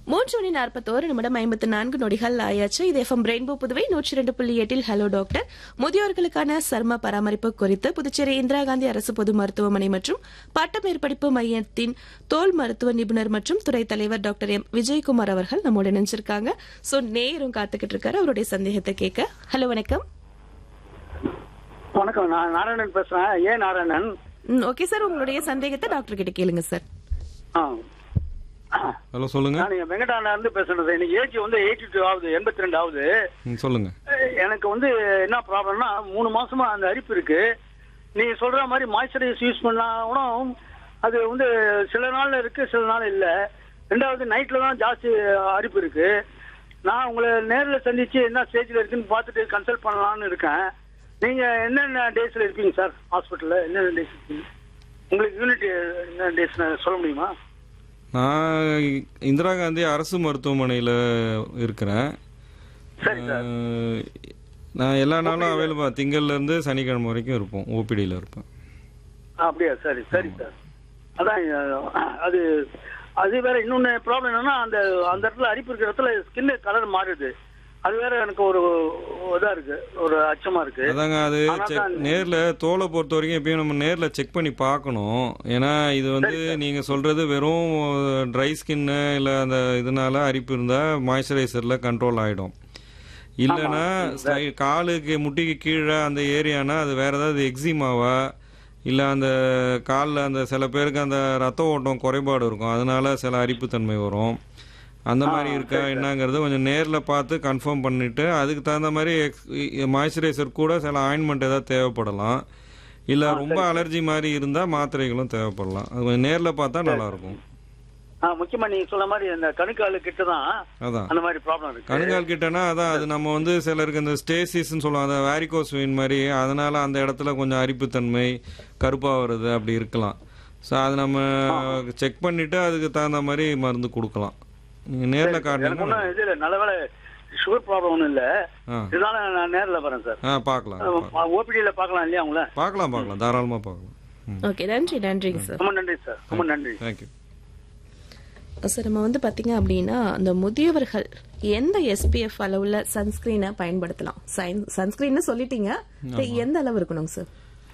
மூன்று மணி நாற்பத்தோரு நிமிடம் ஐம்பத்து நான்கு நொடிகள் ஆயாச்சு இது எஃப்எம் ரெயின்போ புதுவை நூற்றி ரெண்டு புள்ளி எட்டில் ஹலோ டாக்டர் முதியோர்களுக்கான சர்ம பராமரிப்பு குறித்து புதுச்சேரி இந்திரா காந்தி அரசு பொது மருத்துவமனை மற்றும் பட்ட மேற்படிப்பு மையத்தின் தோல் மருத்துவ நிபுணர் மற்றும் துறை தலைவர் டாக்டர் எம் விஜயகுமார் அவர்கள் நம்மோட நினைச்சிருக்காங்க சோ நேரும் காத்துக்கிட்டு இருக்காரு அவருடைய சந்தேகத்தை கேட்க ஹலோ வணக்கம் வணக்கம் நான் நாராயணன் பேசுறேன் ஏ நாராயணன் ஓகே சார் உங்களுடைய சந்தேகத்தை டாக்டர் கிட்ட கேளுங்க சார் ஆ. ஹலோ சொல்லுங்க நான் இங்க வெங்கடாண்ட இருந்து பேசுறது எனக்கு ஏஜ் வந்து எயிட்டி டூ ஆகுது எண்பத்தி ரெண்டு ஆகுது ம், சொல்லுங்க அஹ் எனக்கு வந்து என்ன ப்ராப்ளம்னா மூணு மாசமா அந்த அரிப்பு இருக்கு நீங்க சொல்ற மாதிரி மாய்ஸ்சரைஸ் யூஸ் பண்ணா கூட அது வந்து சில நாள்ல இருக்கு சில நாள் இல்ல ரெண்டாவது நைட்ல தான் ஜாஸ்தி அரிப்பு இருக்கு நான் உங்களை நேர்ல சந்திச்சு என்ன ஸ்டேஜ்ல இருக்குன்னு பார்த்துட்டு கன்சல்ட் பண்ணலாம்னு இருக்கேன் நீங்க என்னென்ன டேஸ்ல இருப்பீங்க சார் ஹாஸ்பிட்டல்ல என்னென்ன டேஸ் இருப்பீங்க உங்களுக்கு யூனிட் என்ன டேஸ் சொல்ல முடியுமா நான் இந்திரா காந்தி அரசு மருத்துவமனையில் இருக்கிறேன் சரி சார் அஹ், நான் எல்லா நாளும் அவைலபிள் திங்கள்லேருந்து சனிக்கிழமை வரைக்கும் இருப்போம் ஓபிடியில் இருப்பேன் ஆ, அப்படியா சரி சரி சார் அதான் அஹ், அது அது வேற இன்னொன்னு ப்ராப்ளம் என்னன்னா அந்த அந்த இடத்துல அரிப்பு இருக்கிற இடத்துல ஸ்கின் கலர் மாறுது அது வேற எனக்கு ஒரு இதா இருக்கு ஒரு அச்சமா இருக்கு அதாங்க அது ஆனா செக் தான் நேரில் தோலை பொறுத்த வரைக்கும் எப்பயும் நம்ம நேரில் செக் பண்ணி பார்க்கணும் ஏன்னா இது வந்து நீங்கள் சொல்கிறது வெறும் ட்ரை ஸ்கின்னு இல்லை அந்த இதனால அரிப்பு இருந்தால் மாய்ஸ்சரைசரில் கண்ட்ரோல் ஆகிடும் இல்லைன்னா sli- காலுக்கு முட்டிக்கு கீழே அந்த ஏரியானா அது வேற ஏதாவது எக்ஸிமாவா இல்லை அந்த காலில் அந்த சில பேருக்கு அந்த ரத்த ஓட்டம் குறைபாடு இருக்கும் அதனால சில அரிப்புத்தன்மை வரும் அந்த மாதிரி இருக்கா என்னங்கிறது கொஞ்சம் நேரில் பார்த்து கன்ஃபார்ம் பண்ணிட்டு அதுக்கு தகுந்த மாதிரி மாய்ஸ்சரைசர் கூட சில ஆயின்மெண்ட் ஏதாவது தேவைப்படலாம் இல்லை ரொம்ப அலர்ஜி மாதிரி இருந்தால் மாத்திரைகளும் தேவைப்படலாம் அது கொஞ்சம் நேரில் பார்த்தா நல்லாயிருக்கும் ஆ, முக்கியமா நீங்க சொன்ன மாதிரி அந்த கணுக்காலு கிட்ட தான் அதான் அந்த மாதிரி ப்ராப்ளம் இருக்கு கணுங்கால் கிட்டனா அதான் அது நம்ம வந்து சிலருக்கு இந்த ஸ்டேசிஸ்ன்னு சொல்லுவாங்க அந்த வேரிகோஸ் வெயின் மாதிரி அதனால அந்த இடத்துல கொஞ்சம் அரிப்புத்தன்மை கருப்பாக வருது அப்படி இருக்கலாம் ஸோ அது நம்ம செக் பண்ணிட்டு அதுக்கு தகுந்த மாதிரி மருந்து கொடுக்கலாம் நீங்கள் நேரில் எனக்கு காட்டினீங்கன்னா ஒன்றும் இது இல்லை நல்ல வேலை சுகர் ப்ராப்ளம் ஒன்றும் இல்லை ஆ இதனால நான் நேர்ல வரேன் சார் ஆ பார்க்கலாம் பார்க்கலாம். ஓபிடியில் பார்க்கலாம் இல்லையா உங்களை பார்க்கலாம் பார்க்கலாம் தாராளமாக பார்க்கலாம் ம் ஓகே நன்றி நன்றிங்க சார் ரொம்ப நன்றி சார் ரொம்ப நன்றி தேங்க்யூ சார் நம்ம வந்து பாத்தீங்க அப்படின்னா அந்த முதியவர்கள் எந்த எஸ்பிஎஃப் அளவுல சன்ஸ்கிரீனை பயன்படுத்தலாம் சன்ஸ்கிரீன் சொல்லிட்டீங்க இது எந்த அளவு இருக்கணும் சார்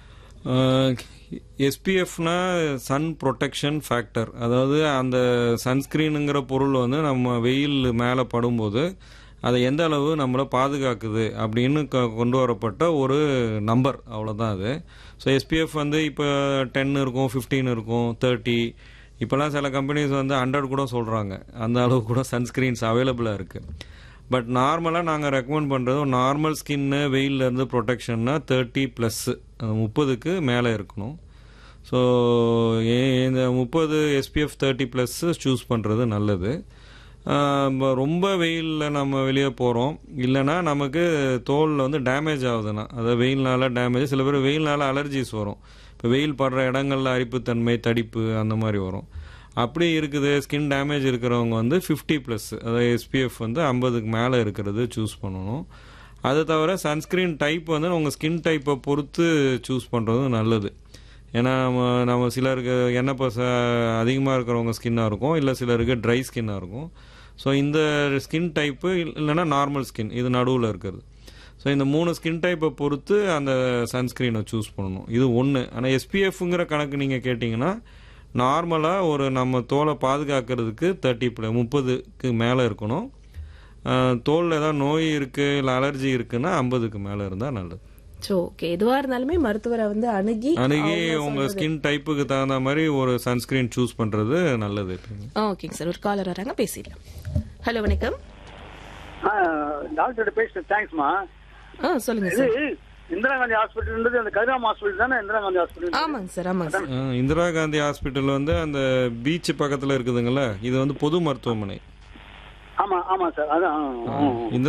எஸ்பிஎஃப்னா சன் ப்ரொடெக்ஷன் ஃபேக்டர் அதாவது அந்த சன்ஸ்கிரீனுங்கிற பொருள் வந்து நம்ம வெயில் மேலே படும்போது அதை எந்த அளவு நம்மளை பாதுகாக்குது அப்படின்னு க- கொண்டு வரப்பட்ட ஒரு நம்பர் அவ்வளோதான் அது ஸோ எஸ்பிஎஃப் வந்து இப்போ டென் இருக்கும் ஃபிஃப்டீன் இருக்கும் தேர்ட்டி இப்போலாம் சில கம்பெனிஸ் வந்து ஹண்ட்ரட் கூட சொல்கிறாங்க அந்த அளவு கூட சன்ஸ்கிரீன்ஸ் அவைலபிளாக இருக்குது பட் நார்மலாக நாங்கள் ரெக்கமெண்ட் பண்ணுறது நார்மல் ஸ்கின்னு வெயிலேருந்து ப்ரொடெக்ஷன்னா தேர்ட்டி ப்ளஸ்ஸு முப்பதுக்கு மேலே இருக்கணும் ஸோ இந்த முப்பது எஸ்பிஎஃப் தேர்ட்டி ப்ளஸ்ஸு சூஸ் பண்ணுறது நல்லது ஆஹ் ம- ரொம்ப வெயிலில் நம்ம வெளியே போகிறோம் இல்லைன்னா நமக்கு தோலில் வந்து டேமேஜ் ஆகுதுன்னா அதாவது வெயில்னால டேமேஜ் சில பேர் வெயில்னால அலர்ஜிஸ் வரும் இப்போ வெயில் படுற இடங்கள்ல அரிப்புத்தன்மை தடிப்பு அந்த மாதிரி வரும் அப்படி இருக்குது ஸ்கின் டேமேஜ் இருக்கிறவங்க வந்து ஃபிஃப்டி ப்ளஸ் அதாவது எஸ்பிஎஃப் வந்து ஐம்பதுக்கு மேலே இருக்கிறது சூஸ் பண்ணணும் அது தவிர சன்ஸ்கிரீன் டைப் வந்து உங்கள் ஸ்கின் டைப்பை பொறுத்து சூஸ் பண்ணுறது நல்லது ஏன்னா நம்ம நம்ம சிலருக்கு எண்ணெய் பச அதிகமாக இருக்கிறவங்க ஸ்கின்னாக இருக்கும் இல்லை சிலருக்கு ட்ரை ஸ்கின்னாக இருக்கும் ஸோ இந்த ஸ்கின் டைப்பு இல்லைன்னா நார்மல் ஸ்கின் இது நடுவில் இருக்கிறது ஸோ இந்த மூணு ஸ்கின் டைப்பை பொறுத்து அந்த சன்ஸ்க்ரீனை சூஸ் பண்ணணும் இது ஒன்று ஆனால் எஸ்பிஎஃப்ங்கிற கணக்கு நீங்கள் கேட்டிங்கன்னா நார்மலாக ஒரு நம்ம தோலை பாதுகாக்கிறதுக்கு தேர்ட்டி முப்பதுக்கு மேலே இருக்கணும் ஆஹ் தோலில் ஏதாவது நோய் இருக்குது இல்லை அலர்ஜி இருக்குன்னா ஐம்பதுக்கு மேலே இருந்தால் நல்லது சோ ஓகே எதுவா இருந்தாலுமே மருத்துவரை வந்து அணுகி அணுகி அவங்க உங்க சொல்றது- ஸ்கின் டைப்புக்கு தகுந்த மாதிரி ஒரு சன்ஸ்கிரீன் சூஸ் பண்றது நல்லது ஆ, ஓகேங்க சார் ஒரு காலர் வராங்க பேசிடலாம் ஹலோ வணக்கம் டாக்டர் பேசுறேன் தேங்க்ஸ்மா ஆ சொல்லுங்க இது சார் இந்திரா காந்தி ஹாஸ்பிட்டல்ன்றது அந்த கதிராம் ஹாஸ்பிட்டல் தானே இந்திரா காந்தி ஹாஸ்பிட்டல் ஆமாங்க சார் ஆமாங்க சார் ஆஹ் இந்திரா காந்தி ஹாஸ்பிட்டல் வந்து அந்த பீச் பக்கத்துல இருக்குதுங்களா இது வந்து பொது மருத்துவமனை ஆமா ஆமா சார் அதான் ஆ, ஆ, ஆ. இந்திரா